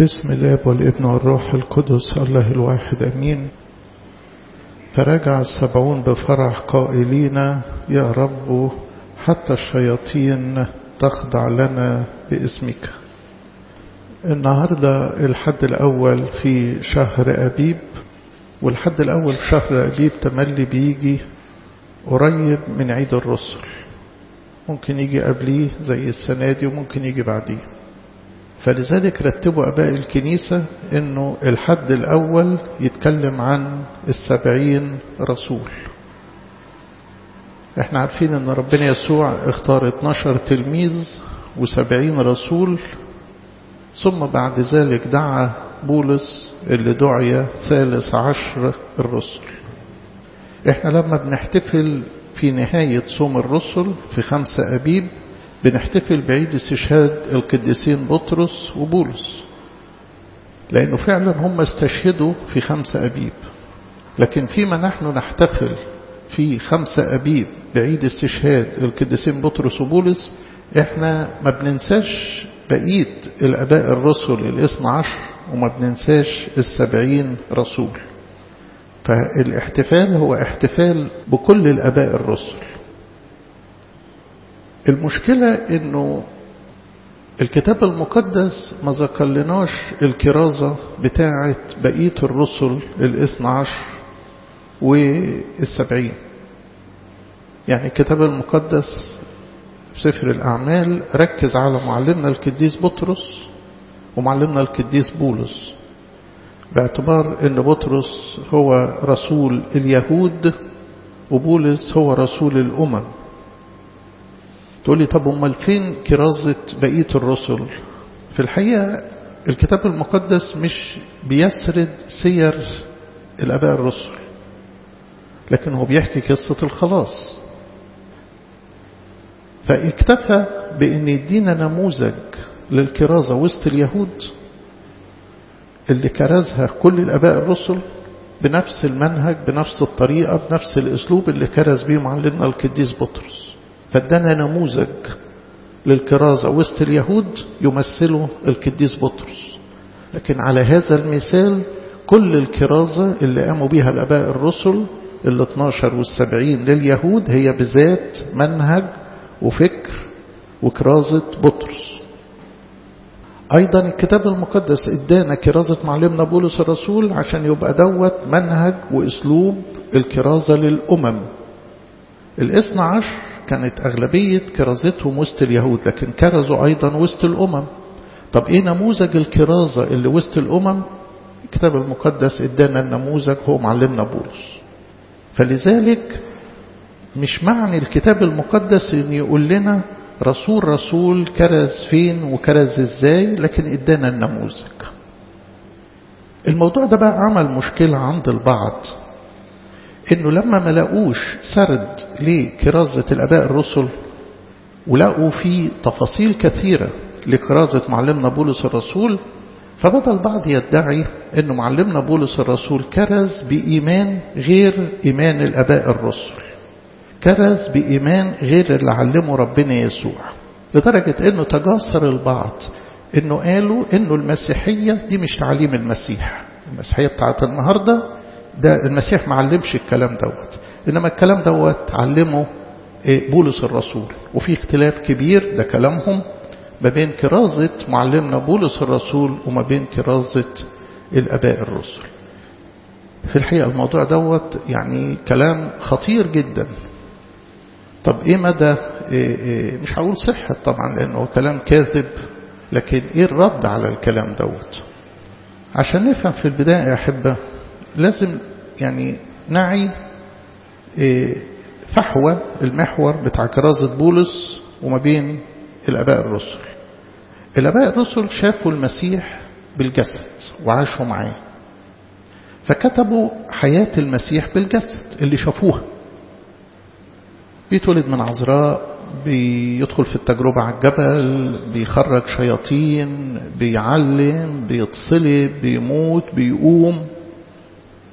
بسم الاب والابن والروح القدس الله الواحد امين فرجع السبعون بفرح قائلين يا رب حتى الشياطين تخضع لنا باسمك النهاردة الحد الأول في شهر أبيب والحد الأول في شهر أبيب تملي بيجي قريب من عيد الرسل ممكن يجي قبليه زي السنة دي وممكن يجي بعديه فلذلك رتبوا أباء الكنيسة أنه الحد الأول يتكلم عن السبعين رسول احنا عارفين أن ربنا يسوع اختار 12 تلميذ وسبعين رسول ثم بعد ذلك دعا بولس اللي دعي ثالث عشر الرسل احنا لما بنحتفل في نهاية صوم الرسل في خمسة أبيب بنحتفل بعيد استشهاد القديسين بطرس وبولس لأنه فعلا هم استشهدوا في خمسة أبيب لكن فيما نحن نحتفل في خمسة أبيب بعيد استشهاد القديسين بطرس وبولس احنا ما بننساش بقية الأباء الرسل الاثنى عشر وما بننساش السبعين رسول فالاحتفال هو احتفال بكل الأباء الرسل المشكلة انه الكتاب المقدس ما ذكرلناش الكرازة بتاعة بقية الرسل الاثنى عشر والسبعين يعني الكتاب المقدس في سفر الأعمال ركز على معلمنا القديس بطرس ومعلمنا القديس بولس باعتبار ان بطرس هو رسول اليهود وبولس هو رسول الأمم تقول لي طب امال فين كرازة بقية الرسل في الحقيقة الكتاب المقدس مش بيسرد سير الأباء الرسل لكن هو بيحكي قصة الخلاص فاكتفى بأن يدينا نموذج للكرازة وسط اليهود اللي كرزها كل الأباء الرسل بنفس المنهج بنفس الطريقة بنفس الأسلوب اللي كرز بيه معلمنا القديس بطرس فادانا نموذج للكرازة وسط اليهود يمثله القديس بطرس لكن على هذا المثال كل الكرازة اللي قاموا بها الأباء الرسل ال 12 والسبعين لليهود هي بذات منهج وفكر وكرازة بطرس أيضا الكتاب المقدس ادانا كرازة معلمنا بولس الرسول عشان يبقى دوت منهج وأسلوب الكرازة للأمم الاثنى عشر كانت أغلبية كرازتهم وسط اليهود لكن كرزوا أيضا وسط الأمم طب إيه نموذج الكرازة اللي وسط الأمم الكتاب المقدس ادانا النموذج هو معلمنا بولس فلذلك مش معنى الكتاب المقدس ان يقول لنا رسول رسول كرز فين وكرز ازاي لكن ادانا النموذج الموضوع ده بقى عمل مشكلة عند البعض انه لما ما لقوش سرد لكرازة الاباء الرسل ولقوا في تفاصيل كثيرة لكرازة معلمنا بولس الرسول فبدأ البعض يدعي انه معلمنا بولس الرسول كرز بإيمان غير إيمان الاباء الرسل كرز بإيمان غير اللي علمه ربنا يسوع لدرجة انه تجاسر البعض انه قالوا انه المسيحية دي مش تعليم المسيح المسيحية بتاعت النهاردة ده المسيح ما علمش الكلام دوت إنما الكلام دوت علمه بولس الرسول وفي اختلاف كبير ده كلامهم ما بين كرازة معلمنا بولس الرسول وما بين كرازة الأباء الرسل في الحقيقة الموضوع دوت يعني كلام خطير جدا طب ايه مدى إيه إيه مش هقول صحة طبعا لانه كلام كاذب لكن ايه الرد على الكلام دوت عشان نفهم في البداية يا أحبة لازم يعني نعي فحوى المحور بتاع كرازة بولس وما بين الأباء الرسل الأباء الرسل شافوا المسيح بالجسد وعاشوا معاه فكتبوا حياة المسيح بالجسد اللي شافوها بيتولد من عذراء بيدخل في التجربة على الجبل بيخرج شياطين بيعلم بيتصلب بيموت بيقوم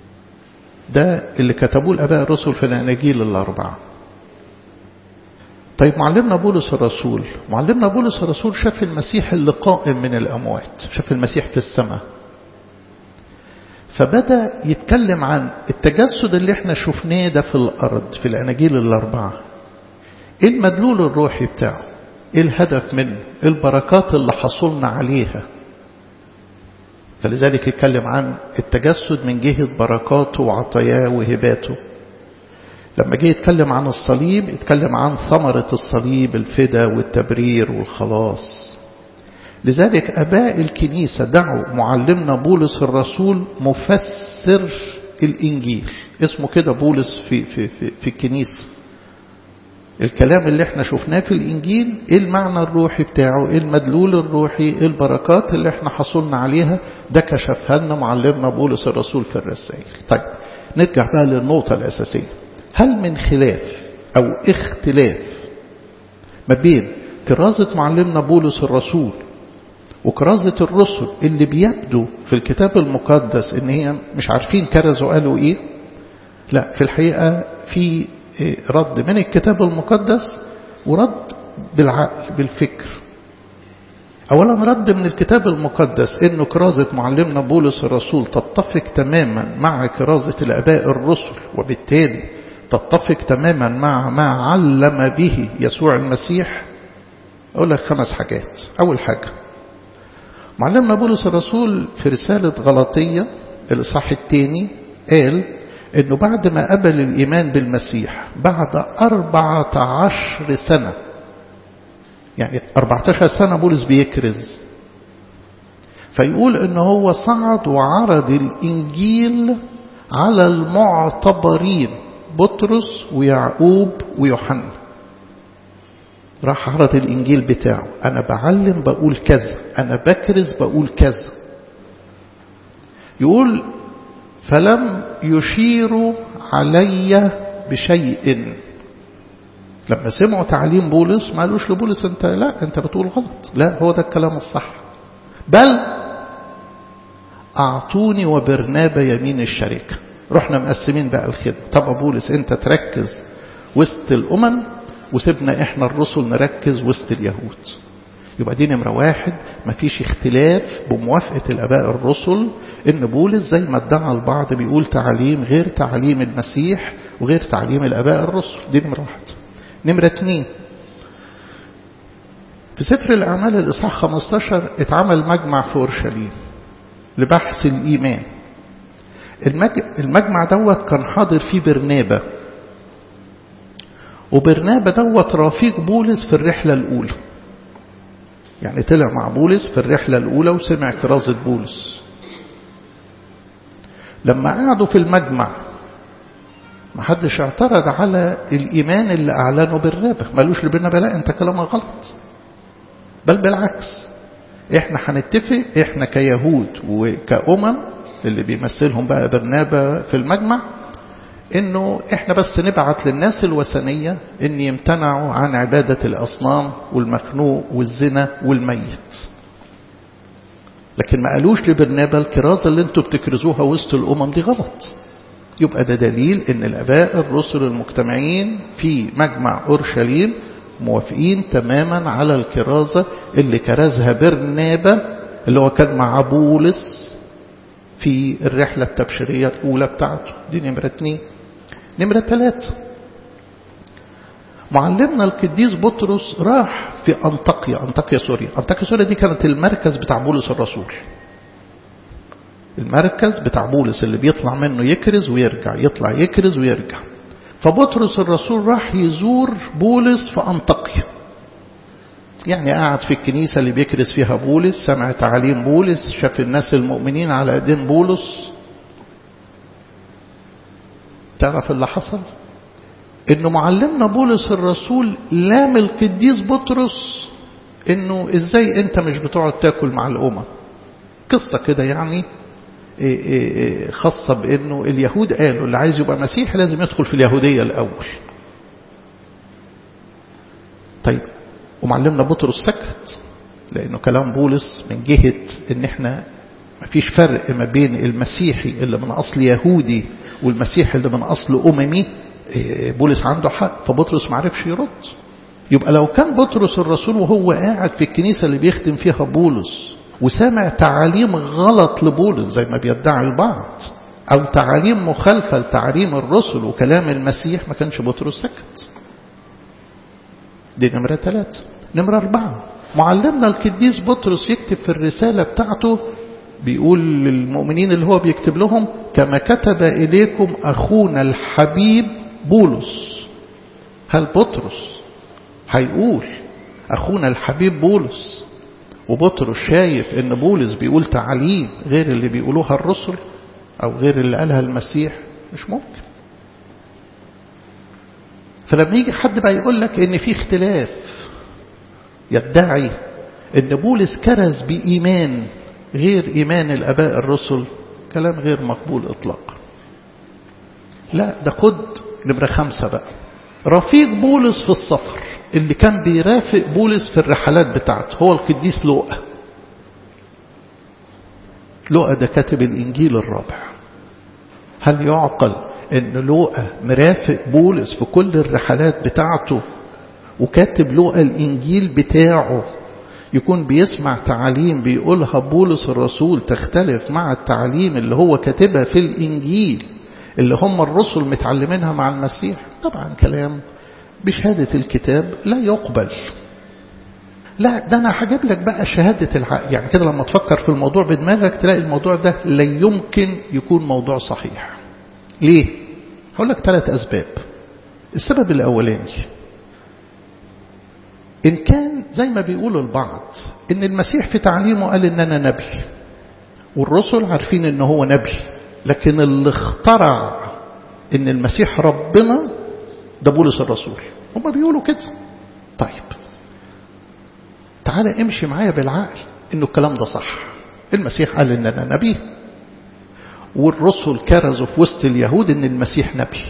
ده اللي كتبوه الأباء الرسل في الأناجيل الأربعة طيب معلمنا بولس الرسول معلمنا بولس الرسول شاف المسيح اللي قائم من الأموات شاف المسيح في السماء فبدأ يتكلم عن التجسد اللي احنا شفناه ده في الأرض في الأناجيل الأربعة ايه المدلول الروحي بتاعه ايه الهدف منه ايه البركات اللي حصلنا عليها فلذلك يتكلم عن التجسد من جهة بركاته وعطاياه وهباته لما جه يتكلم عن الصليب يتكلم عن ثمرة الصليب الفدا والتبرير والخلاص لذلك أباء الكنيسة دعوا معلمنا بولس الرسول مفسر الإنجيل اسمه كده بولس في, في, في, في الكنيسة الكلام اللي احنا شفناه في الإنجيل ايه المعنى الروحي بتاعه ايه المدلول الروحي ايه البركات اللي احنا حصلنا عليها ده كشفها لنا معلمنا بولس الرسول في الرسائل طيب نرجع بقى للنقطة الأساسية هل من خلاف أو اختلاف ما بين كرازة معلمنا بولس الرسول وكرازة الرسل اللي بيبدو في الكتاب المقدس ان هي مش عارفين كرزوا قالوا ايه لا في الحقيقة في رد من الكتاب المقدس ورد بالعقل بالفكر اولا رد من الكتاب المقدس انه كرازة معلمنا بولس الرسول تتفق تماما مع كرازة الاباء الرسل وبالتالي تتفق تماما مع ما علم به يسوع المسيح اقول لك خمس حاجات اول حاجة معلمنا بولس الرسول في رسالة غلطية الإصحاح الثاني قال انه بعد ما قبل الايمان بالمسيح بعد أربعة عشر سنة يعني 14 سنة بولس بيكرز فيقول ان هو صعد وعرض الانجيل على المعتبرين بطرس ويعقوب ويوحنا راح عرض الانجيل بتاعه انا بعلم بقول كذا انا بكرز بقول كذا يقول فلم يشيروا علي بشيء لما سمعوا تعليم بولس ما قالوش لبولس انت لا انت بتقول غلط لا هو ده الكلام الصح بل اعطوني وبرنابا يمين الشركه رحنا مقسمين بقى الخدمه طب بولس انت تركز وسط الامم وسيبنا احنا الرسل نركز وسط اليهود يبقى دي نمرة واحد مفيش اختلاف بموافقة الأباء الرسل إن بولس زي ما ادعى البعض بيقول تعليم غير تعليم المسيح وغير تعليم الأباء الرسل دي نمرة واحد نمرة اتنين في سفر الأعمال الإصحاح 15 اتعمل مجمع في أورشليم لبحث الإيمان المجمع دوت كان حاضر فيه برنابة وبرنابة دوت رفيق بولس في الرحلة الأولى يعني طلع مع بولس في الرحلة الأولى وسمع كرازة بولس لما قعدوا في المجمع ما حدش اعترض على الإيمان اللي أعلنه بالرابة ما قالوش لبرنابا لا أنت كلامك غلط بل بالعكس احنا هنتفق احنا كيهود وكأمم اللي بيمثلهم بقى برنابا في المجمع انه احنا بس نبعت للناس الوثنية ان يمتنعوا عن عبادة الاصنام والمخنوق والزنا والميت لكن ما قالوش لبرنابا الكرازة اللي انتوا بتكرزوها وسط الامم دي غلط يبقى ده دليل ان الاباء الرسل المجتمعين في مجمع اورشليم موافقين تماما على الكرازة اللي كرزها برنابا اللي هو كان مع بولس في الرحلة التبشيرية الأولى بتاعته دي نمرة اتنين نمرة ثلاثة معلمنا القديس بطرس راح في أنطاكيا أنطاكيا سوريا أنطاكيا سوريا دي كانت المركز بتاع بولس الرسول المركز بتاع بولس اللي بيطلع منه يكرز ويرجع يطلع يكرز ويرجع فبطرس الرسول راح يزور بولس في أنطاكيا يعني قاعد في الكنيسة اللي بيكرس فيها بولس سمع تعاليم بولس شاف الناس المؤمنين على ايدين بولس تعرف اللي حصل انه معلمنا بولس الرسول لام القديس بطرس انه ازاي انت مش بتقعد تاكل مع الامم قصة كده يعني خاصة بانه اليهود قالوا اللي عايز يبقى مسيح لازم يدخل في اليهودية الاول طيب ومعلمنا بطرس سكت لأنه كلام بولس من جهة إن إحنا مفيش فرق ما بين المسيحي اللي من أصل يهودي والمسيحي اللي من أصل أممي بولس عنده حق فبطرس ما عرفش يرد يبقى لو كان بطرس الرسول وهو قاعد في الكنيسة اللي بيخدم فيها بولس وسامع تعاليم غلط لبولس زي ما بيدعي البعض أو تعاليم مخالفة لتعليم الرسل وكلام المسيح ما كانش بطرس سكت دي نمرة ثلاثة نمرة أربعة معلمنا القديس بطرس يكتب في الرسالة بتاعته بيقول للمؤمنين اللي هو بيكتب لهم كما كتب إليكم أخونا الحبيب بولس هل بطرس هيقول أخونا الحبيب بولس وبطرس شايف ان بولس بيقول تعاليم غير اللي بيقولوها الرسل او غير اللي قالها المسيح مش ممكن فلما يجي حد بقى يقول لك ان في اختلاف يدعي ان بولس كرز بإيمان غير إيمان الآباء الرسل كلام غير مقبول إطلاقا لا ده خد نمرة خمسة بقى رفيق بولس في السفر اللي كان بيرافق بولس في الرحلات بتاعته هو القديس لوقا لوقا ده كاتب الإنجيل الرابع هل يعقل ان لوقا مرافق بولس في كل الرحلات بتاعته وكاتب لوقا الإنجيل بتاعه يكون بيسمع تعاليم بيقولها بولس الرسول تختلف مع التعاليم اللي هو كاتبها في الإنجيل اللي هم الرسل متعلمينها مع المسيح طبعا كلام بشهادة الكتاب لا يقبل لا ده أنا هجيب لك بقى شهادة العقل يعني كده لما تفكر في الموضوع بدماغك تلاقي الموضوع ده لا يمكن يكون موضوع صحيح ليه؟ هقول لك ثلاث أسباب السبب الأولاني إن كان زي ما بيقول البعض إن المسيح في تعليمه قال إن أنا نبي والرسل عارفين إن هو نبي لكن اللي اخترع إن المسيح ربنا ده بولس الرسول هم بيقولوا كده طيب تعالى امشي معايا بالعقل إنه الكلام ده صح المسيح قال إن أنا نبي والرسل كرزوا في وسط اليهود إن المسيح نبي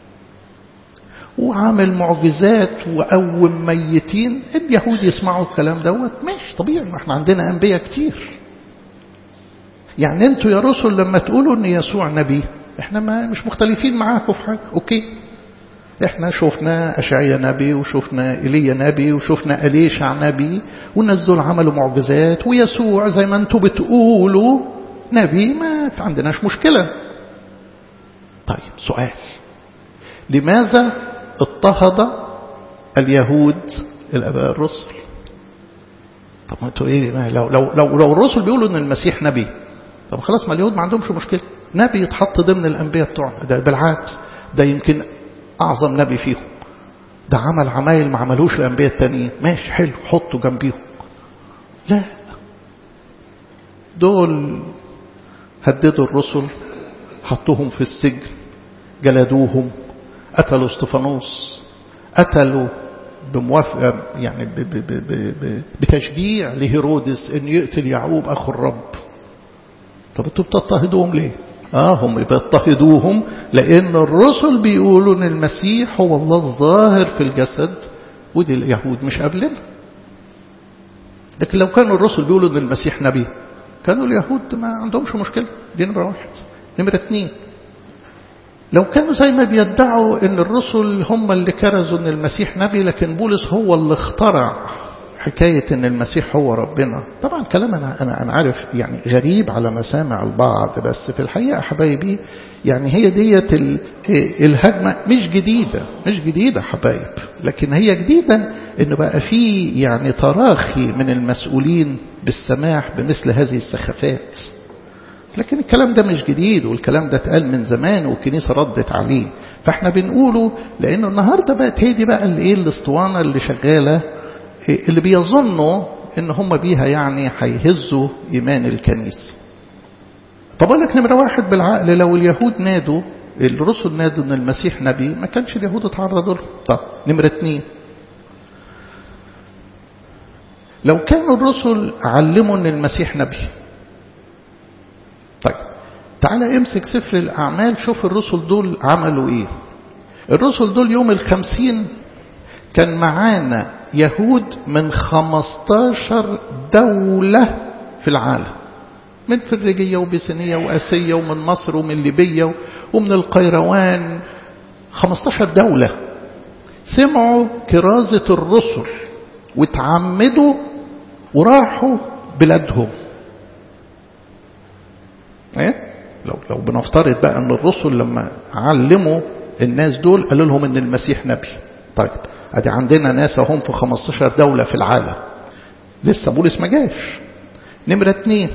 وعامل معجزات وقوم ميتين اليهود يسمعوا الكلام دوت ماشي طبيعي ما احنا عندنا انبياء كتير يعني انتوا يا رسل لما تقولوا ان يسوع نبي احنا ما مش مختلفين معاكم في حاجه اوكي احنا شفنا اشعيا نبي وشفنا ايليا نبي وشفنا اليشع نبي والناس دول عملوا معجزات ويسوع زي ما انتوا بتقولوا نبي ما عندناش مشكله طيب سؤال لماذا اضطهد اليهود الاباء الرسل طب ما انتوا ايه لو لو لو لو الرسل بيقولوا ان المسيح نبي طب خلاص ما اليهود ما عندهمش مشكله نبي يتحط ضمن الانبياء بتوعنا ده بالعكس ده يمكن اعظم نبي فيهم ده عمل عمايل ما عملوش الانبياء التانيين ماشي حلو حطه جنبيهم لا دول هددوا الرسل حطوهم في السجن جلدوهم قتلوا استفانوس قتلوا بموافقة يعني ب ب ب ب ب بتشجيع لهيرودس ان يقتل يعقوب اخو الرب طب انتوا بتضطهدوهم ليه اه هم بيضطهدوهم لان الرسل بيقولوا ان المسيح هو الله الظاهر في الجسد ودي اليهود مش قابلين لكن لو كانوا الرسل بيقولوا ان المسيح نبي كانوا اليهود ما عندهمش مشكلة دي نمرة واحد نمرة اتنين لو كانوا زي ما بيدعوا ان الرسل هم اللي كرزوا ان المسيح نبي لكن بولس هو اللي اخترع حكاية ان المسيح هو ربنا طبعا كلام انا, أنا, أنا عارف يعني غريب على مسامع البعض بس في الحقيقة حبايبي يعني هي ديت الهجمة مش جديدة مش جديدة حبايب لكن هي جديدة انه بقى في يعني تراخي من المسؤولين بالسماح بمثل هذه السخافات لكن الكلام ده مش جديد والكلام ده اتقال من زمان والكنيسة ردت عليه فاحنا بنقوله لانه النهاردة بقت هي دي بقى الايه الاسطوانة اللي شغالة اللي بيظنوا ان هم بيها يعني هيهزوا ايمان الكنيسة طب اقول لك نمرة واحد بالعقل لو اليهود نادوا الرسل نادوا ان المسيح نبي ما كانش اليهود اتعرضوا له طب نمرة اتنين لو كانوا الرسل علموا ان المسيح نبي طيب تعالى امسك سفر الأعمال شوف الرسل دول عملوا ايه الرسل دول يوم الخمسين كان معانا يهود من خمستاشر دولة في العالم من فريجية وبيسينية وأسية ومن مصر ومن ليبيا ومن القيروان خمستاشر دولة سمعوا كرازة الرسل وتعمدوا وراحوا بلادهم ايه لو لو بنفترض بقى ان الرسل لما علموا الناس دول قالوا لهم ان المسيح نبي طيب ادي عندنا ناس هم في 15 دولة في العالم لسه بولس ما جاش نمرة اتنين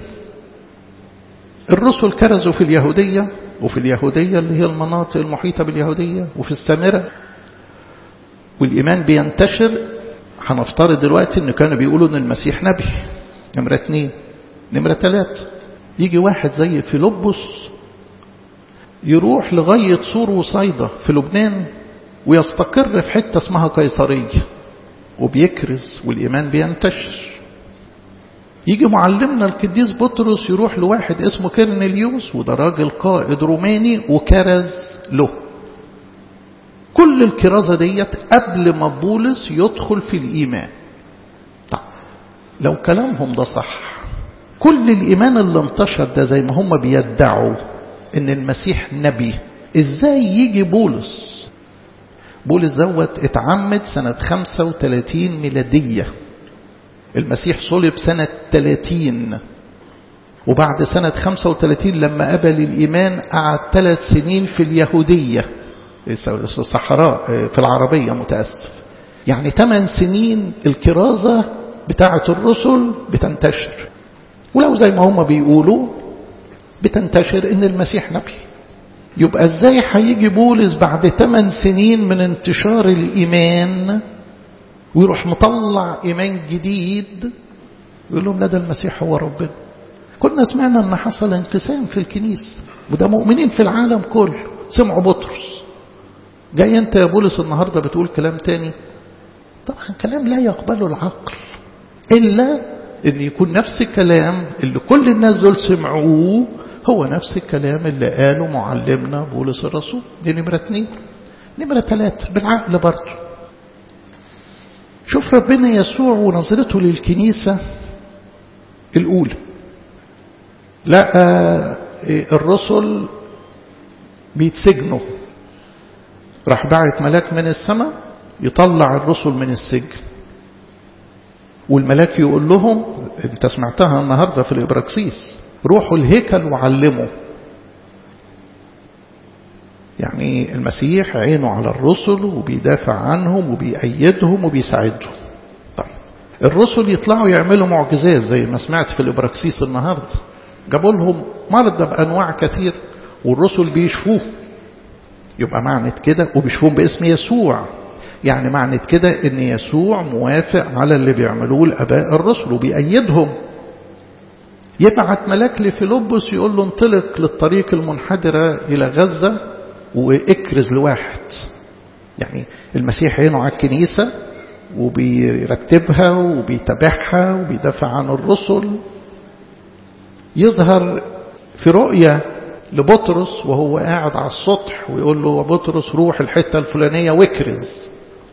الرسل كرزوا في اليهودية وفي اليهودية اللي هي المناطق المحيطة باليهودية وفي السامرة والإيمان بينتشر هنفترض دلوقتي ان كانوا بيقولوا ان المسيح نبي نمرة اتنين نمرة تلاتة يجي واحد زي فيلبس يروح لغاية سور وصيدا في لبنان ويستقر في حتة اسمها قيصرية وبيكرز والإيمان بينتشر يجي معلمنا القديس بطرس يروح لواحد اسمه كيرنيليوس وده راجل قائد روماني وكرز له كل الكرازة ديت قبل ما بولس يدخل في الإيمان طب لو كلامهم ده صح كل الإيمان اللي انتشر ده زي ما هم بيدعوا ان المسيح نبي ازاي يجي بولس بولس دوت اتعمد سنة 35 ميلادية المسيح صلب سنة 30 وبعد سنة 35 لما قبل الإيمان قعد ثلاث سنين في اليهودية الصحراء في العربية متأسف يعني ثمان سنين الكرازة بتاعة الرسل بتنتشر ولو زي ما هم بيقولوا بتنتشر ان المسيح نبي يبقى ازاي هيجي بولس بعد 8 سنين من انتشار الايمان ويروح مطلع ايمان جديد يقول لهم لا ده المسيح هو ربنا كنا سمعنا ان حصل انقسام في الكنيسه وده مؤمنين في العالم كله سمعوا بطرس جاي انت يا بولس النهارده بتقول كلام تاني طبعا كلام لا يقبله العقل الا ان يكون نفس الكلام اللي كل الناس دول سمعوه هو نفس الكلام اللي قاله معلمنا بولس الرسول دي نمرة اتنين نمرة ثلاثة بالعقل برضه شوف ربنا يسوع ونظرته للكنيسة الأولى لقى الرسل بيتسجنوا راح بعت ملاك من السماء يطلع الرسل من السجن والملاك يقول لهم انت سمعتها النهارده في الابراكسيس روحوا الهيكل وعلموا يعني المسيح عينه على الرسل وبيدافع عنهم وبيأيدهم وبيساعدهم طيب الرسل يطلعوا يعملوا معجزات زي ما سمعت في الابراكسيس النهارده جابوا لهم مرضى بانواع كثير والرسل بيشفوه يبقى معنى كده وبيشفوهم باسم يسوع يعني معنى كده ان يسوع موافق على اللي بيعملوه الاباء الرسل وبيأيدهم يبعت ملاك لفيلبس يقول له انطلق للطريق المنحدرة إلى غزة واكرز لواحد يعني المسيح عينه على الكنيسة وبيرتبها وبيتابعها وبيدافع عن الرسل يظهر في رؤية لبطرس وهو قاعد على السطح ويقول له بطرس روح الحتة الفلانية واكرز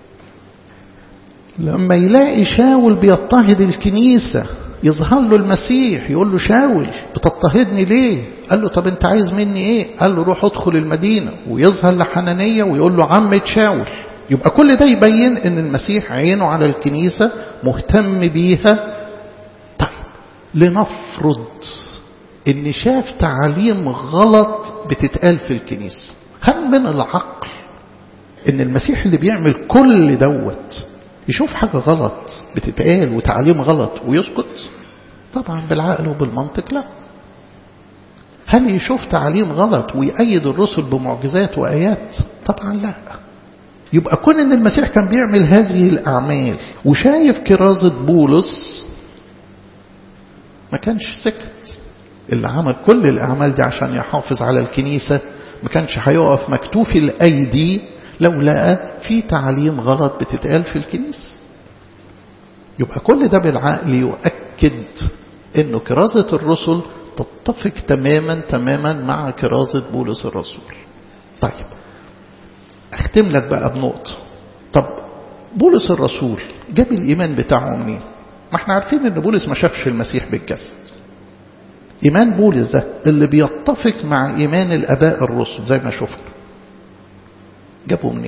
لما يلاقي شاول بيضطهد الكنيسة يظهر له المسيح يقول له شاول بتضطهدني ليه قال له طب انت عايز مني ايه قال له روح ادخل المدينة ويظهر لحنانية ويقول له عمة شاول يبقى كل ده يبين ان المسيح عينه على الكنيسة مهتم بيها طيب لنفرض ان شاف تعاليم غلط بتتقال في الكنيسة هل من العقل ان المسيح اللي بيعمل كل دوت يشوف حاجة غلط بتتقال وتعليم غلط ويسكت طبعا بالعقل وبالمنطق لا هل يشوف تعليم غلط ويأيد الرسل بمعجزات وآيات طبعا لا يبقى كون ان المسيح كان بيعمل هذه الأعمال وشايف كرازة بولس ما كانش سكت اللي عمل كل الأعمال دي عشان يحافظ على الكنيسة ما كانش هيقف مكتوف الأيدي لو لقى في تعليم غلط بتتقال في الكنيسة يبقى كل ده بالعقل يؤكد انه كرازة الرسل تتفق تماما تماما مع كرازة بولس الرسول طيب اختم لك بقى بنقطة طب بولس الرسول جاب الإيمان بتاعه منين ما احنا عارفين ان بولس ما شافش المسيح بالجسد إيمان بولس ده اللي بيتفق مع إيمان الآباء الرسل زي ما شفنا جابوا منين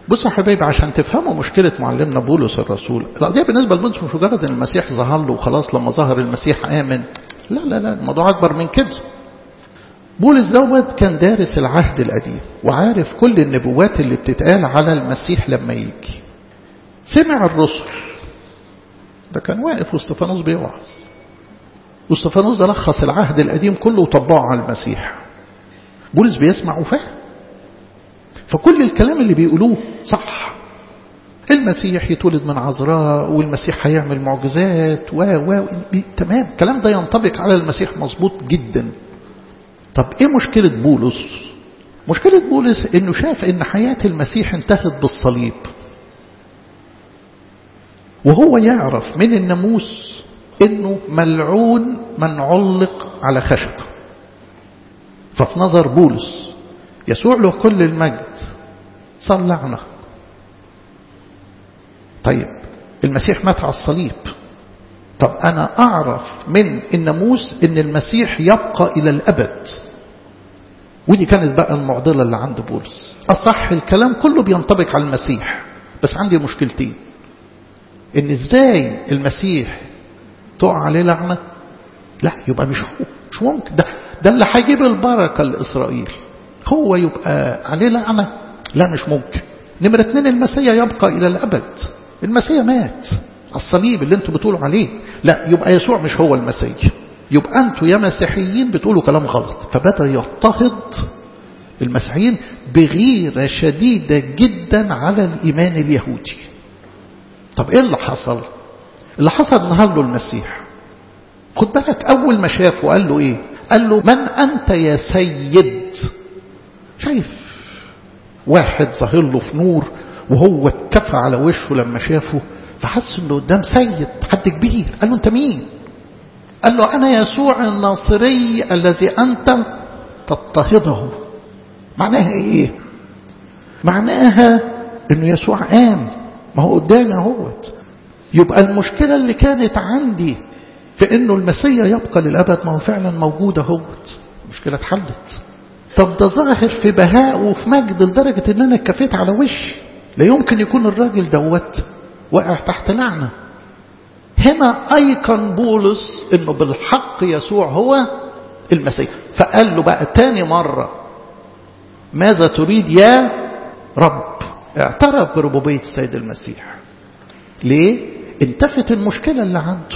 بصوا يا حبايبي عشان تفهموا مشكلة معلمنا بولس الرسول القضية بالنسبة لبولس مش مجرد ان المسيح ظهر له وخلاص لما ظهر المسيح آمن لا لا لا الموضوع أكبر من كده بولس دوت كان دارس العهد القديم وعارف كل النبوات اللي بتتقال على المسيح لما يجي سمع الرسل ده كان واقف واستفانوس بيوعظ واستفانوس ده لخص العهد القديم كله وطبقه على المسيح بولس بيسمع وفاهم فكل الكلام اللي بيقولوه صح المسيح يتولد من عذراء والمسيح هيعمل معجزات و و تمام الكلام ده ينطبق على المسيح مظبوط جدا طب ايه مشكلة بولس مشكلة بولس انه شاف ان حياة المسيح انتهت بالصليب وهو يعرف من الناموس انه ملعون من علق على خشبه ففي نظر بولس يسوع له كل المجد صار لعنة طيب المسيح مات على الصليب طب أنا أعرف من الناموس إن المسيح يبقى إلى الأبد ودي كانت بقى المعضلة اللي عند بولس أصح الكلام كله بينطبق على المسيح بس عندي مشكلتين إن إزاي المسيح تقع عليه لعنة لا يبقى مش هو مش ممكن ده ده اللي هيجيب البركة لإسرائيل هو يبقى عليه لعنة لا مش ممكن نمرة اتنين المسيح يبقى إلى الأبد المسيح مات على الصليب اللي انتوا بتقولوا عليه لا يبقى يسوع مش هو المسيح يبقى انتوا يا مسيحيين بتقولوا كلام غلط فبدأ يضطهد المسيحيين بغيرة شديدة جدا على الإيمان اليهودي طب ايه اللي حصل اللي حصل ظهر له المسيح خد بالك أول ما شافه قال له ايه قال له من أنت يا سيد شايف واحد ظاهر له في نور وهو اتكفى على وشه لما شافه فحس انه قدام سيد حد كبير قال له انت مين قال له انا يسوع الناصري الذي انت تضطهده معناها ايه معناها انه يسوع قام ما هو قدامي اهوت يبقى المشكلة اللي كانت عندي في انه المسيح يبقى للابد ما هو فعلا موجود اهوت المشكلة اتحلت طب ده ظاهر في بهاء وفي مجد لدرجة ان انا اتكفيت على وشي لا يمكن يكون الراجل دوت واقع تحت لعنة هنا ايقن بولس انه بالحق يسوع هو المسيح فقال له بقى تاني مرة ماذا تريد يا رب اعترف بربوبية السيد المسيح ليه انتفت المشكلة اللي عنده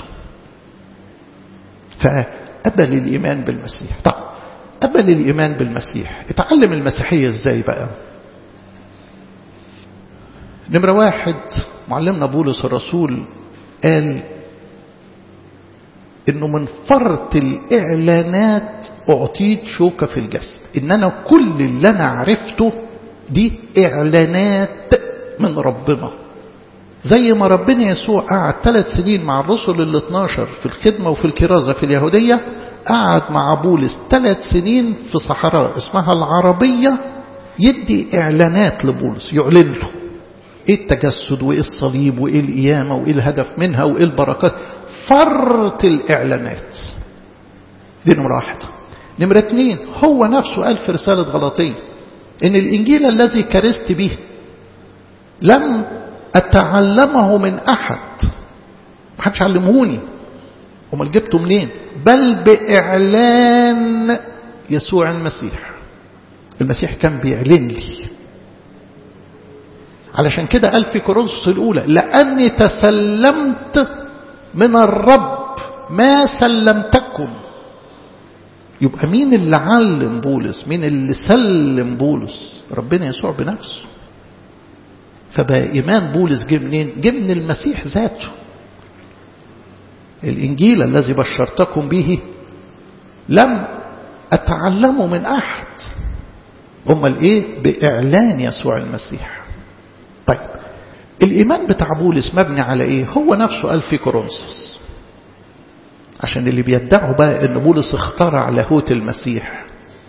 فقبل الإيمان بالمسيح طب قبل الإيمان بالمسيح اتعلم المسيحية ازاي بقى نمرة واحد معلمنا بولس الرسول قال انه من فرط الاعلانات اعطيت شوكة في الجسد ان انا كل اللي انا عرفته دي اعلانات من ربنا زي ما ربنا يسوع قعد ثلاث سنين مع الرسل ال 12 في الخدمة وفي الكرازة في اليهودية قعد مع بولس ثلاث سنين في صحراء اسمها العربية يدي إعلانات لبولس يعلن له إيه التجسد وإيه الصليب وإيه القيامة وإيه الهدف منها وإيه البركات فرط الإعلانات دي نمرة واحد نمرة اتنين هو نفسه قال في رسالة غلطية إن الإنجيل الذي كرست به لم أتعلمه من أحد ما حدش علمهوني امال جبته منين بل بإعلان يسوع المسيح المسيح كان بيعلن لي علشان كده قال في كورنثوس الأولى لأني تسلمت من الرب ما سلمتكم يبقى مين اللي علم بولس مين اللي سلم بولس ربنا يسوع بنفسه فبقى إيمان بولس جه منين جه من المسيح ذاته الإنجيل الذي بشرتكم به لم أتعلمه من أحد أمال إيه بإعلان يسوع المسيح طيب الإيمان بتاع بولس مبني على إيه هو نفسه قال في كورنثوس عشان اللي بيدعوا بقى ان بولس اخترع لاهوت المسيح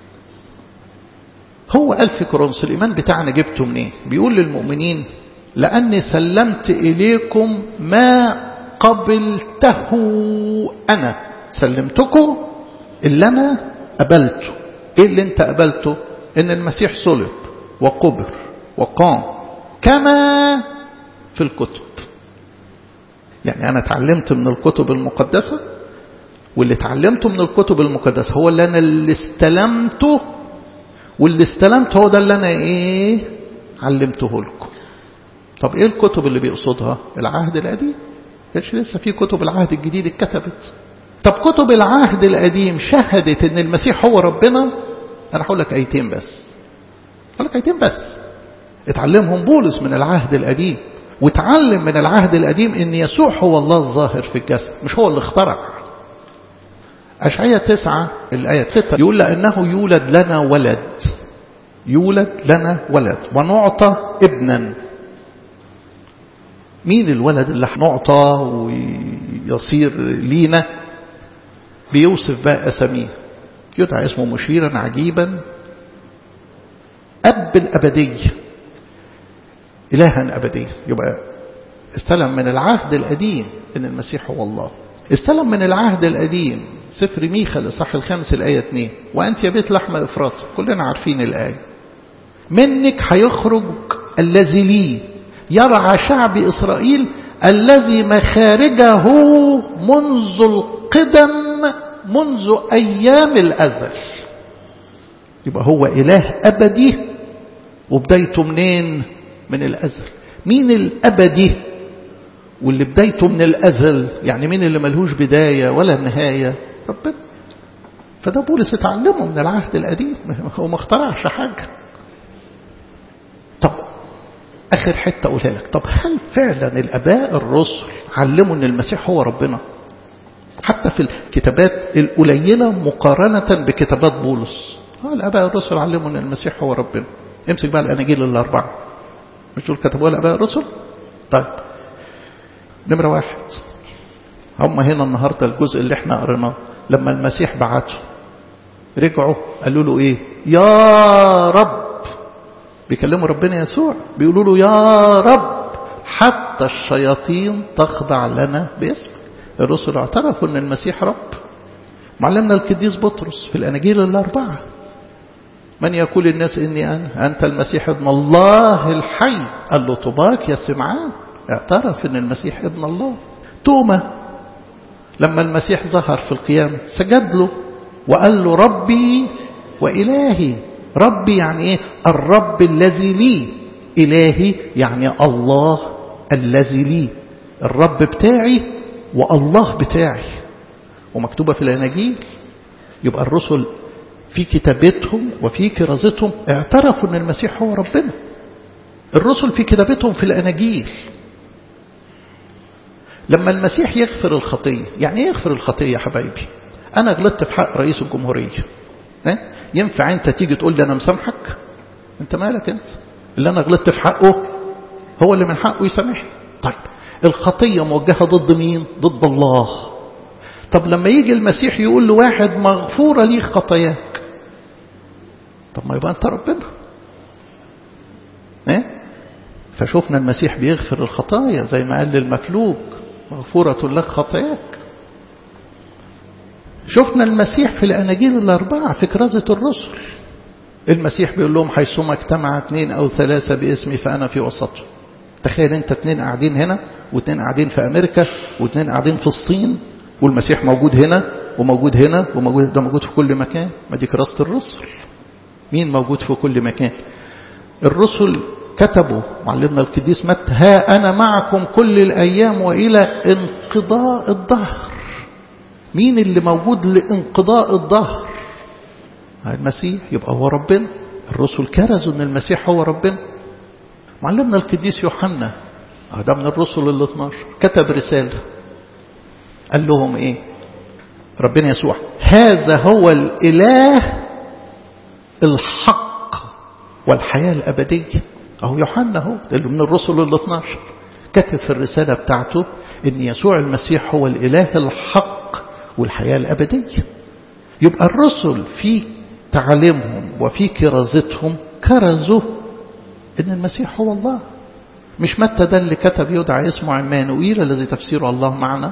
هو قال في كورنثوس الإيمان بتاعنا جبته منين بيقول للمؤمنين لأني سلمت إليكم ما قبلته أنا سلمتكم اللي أنا قبلته إيه اللي أنت قبلته إن المسيح صلب وقبر وقام كما في الكتب يعني أنا اتعلمت من الكتب المقدسة واللي اتعلمته من الكتب المقدسة هو اللي أنا اللي استلمته واللي استلمته هو ده اللي أنا إيه علمته لكم طب إيه الكتب اللي بيقصدها العهد القديم كانش لسه في كتب العهد الجديد اتكتبت طب كتب العهد القديم شهدت ان المسيح هو ربنا انا هقول لك ايتين بس هقول لك ايتين بس اتعلمهم بولس من العهد القديم وتعلم من العهد القديم ان يسوع هو الله الظاهر في الجسد مش هو اللي اخترع أشعية تسعة الآية ستة يقول لأنه يولد لنا ولد يولد لنا ولد ونعطى ابنا مين الولد اللي هنعطى ويصير لينا بيوصف بقى أساميه يدعى اسمه مشيرا عجيبا أب الأبدية إلها أبديا يبقى استلم من العهد القديم إن المسيح هو الله استلم من العهد القديم سفر ميخا الإصحاح الخامس الآية 2 وأنت يا بيت لحم إفراط كلنا عارفين الآية منك هيخرج الذي لي يرعى شعب إسرائيل الذي مخارجه منذ القدم منذ أيام الأزل يبقى هو إله أبدي وبدايته منين من الأزل مين الأبدي واللي بدايته من الأزل يعني مين اللي ملهوش بداية ولا نهاية ربنا فده بولس اتعلمه من العهد القديم هو ما اخترعش حاجة طب آخر حتة أقولها لك طب هل فعلا الأباء الرسل علموا أن المسيح هو ربنا حتى في الكتابات القليلة مقارنة بكتابات بولس آه الأباء الرسل علموا أن المسيح هو ربنا امسك بقى الأناجيل الأربعة مش دول كتبوها الأباء الرسل طيب نمرة واحد هم هنا النهاردة الجزء اللي احنا قريناه لما المسيح بعته رجعوا قالوا له ايه يا رب بيكلموا ربنا يسوع بيقولوا له يا رب حتى الشياطين تخضع لنا باسمك الرسل اعترفوا ان المسيح رب معلمنا القديس بطرس في الاناجيل الاربعه من يقول الناس اني انا انت المسيح ابن الله الحي قال له طباك يا سمعان اعترف ان المسيح ابن الله توما لما المسيح ظهر في القيامة سجد له وقال له ربي وإلهي ربي يعني ايه الرب الذي لي إلهي يعني الله الذي لي الرب بتاعي والله بتاعي ومكتوبة في الأناجيل يبقى الرسل في كتابتهم وفي كرازتهم اعترفوا ان المسيح هو ربنا الرسل في كتابتهم في الأناجيل لما المسيح يغفر الخطية يعني ايه يغفر الخطية يا حبايبي أنا غلطت في حق رئيس الجمهورية اه؟ ينفع أنت تيجي تقول لي أنا مسامحك أنت مالك أنت اللي أنا غلطت في حقه هو اللي من حقه يسامحني طيب الخطية موجهة ضد مين ضد الله طب لما يجي المسيح يقول لواحد مغفورة لي خطاياك طب ما يبقى أنت ربنا اه؟ فشوفنا المسيح بيغفر الخطايا زي ما قال للمفلوج مغفورة لك خطاياك شفنا المسيح في الأناجيل الأربعة في كرازة الرسل المسيح بيقول لهم حيثما اجتمع اثنين أو ثلاثة باسمي فأنا في وسطهم تخيل انت اثنين قاعدين هنا واثنين قاعدين في أمريكا واثنين قاعدين في الصين والمسيح موجود هنا وموجود هنا وموجود ده موجود في كل مكان ما دي كرازة الرسل مين موجود في كل مكان الرسل كتبوا معلمنا القديس متى ها أنا معكم كل الأيام وإلى انقضاء الظهر مين اللي موجود لانقضاء الظهر المسيح يبقى هو ربنا الرسل كرزوا ان المسيح هو ربنا معلمنا القديس يوحنا ده من الرسل ال 12 كتب رسالة قال لهم ايه ربنا يسوع هذا هو الإله الحق والحياة الأبدية أهو يوحنا هو اللي من الرسل ال 12 كتب في الرسالة بتاعته ان يسوع المسيح هو الإله الحق والحياة الأبدية يبقى الرسل في تعليمهم وفي كرازتهم كرزوا ان المسيح هو الله مش متى ده اللي كتب يدعى اسمه عمانوئيل الذي تفسيره الله معنا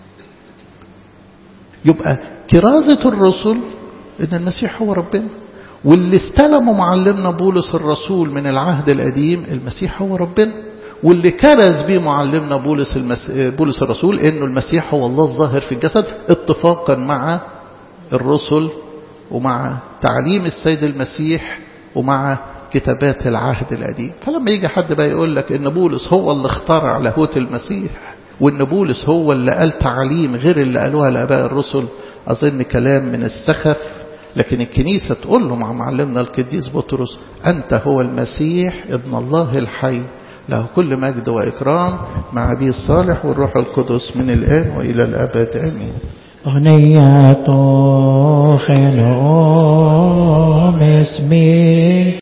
يبقى كرازة الرسل ان المسيح هو ربنا واللي استلموا معلمنا بولس الرسول من العهد القديم المسيح هو ربنا واللي كرز بيه معلمنا بولس, المس... بولس الرسول انه المسيح هو الله الظاهر في الجسد اتفاقا مع الرسل ومع تعليم السيد المسيح ومع كتابات العهد القديم فلما يجي حد بقى يقول لك ان بولس هو اللي اخترع لاهوت المسيح وان بولس هو اللي قال تعليم غير اللي قالوها لاباء الرسل اظن كلام من السخف لكن الكنيسة تقول له مع معلمنا القديس بطرس أنت هو المسيح ابن الله الحي له كل مجد وإكرام مع أبي الصالح والروح القدس من الآن وإلى الأبد آمين أغنية خلوم اسمي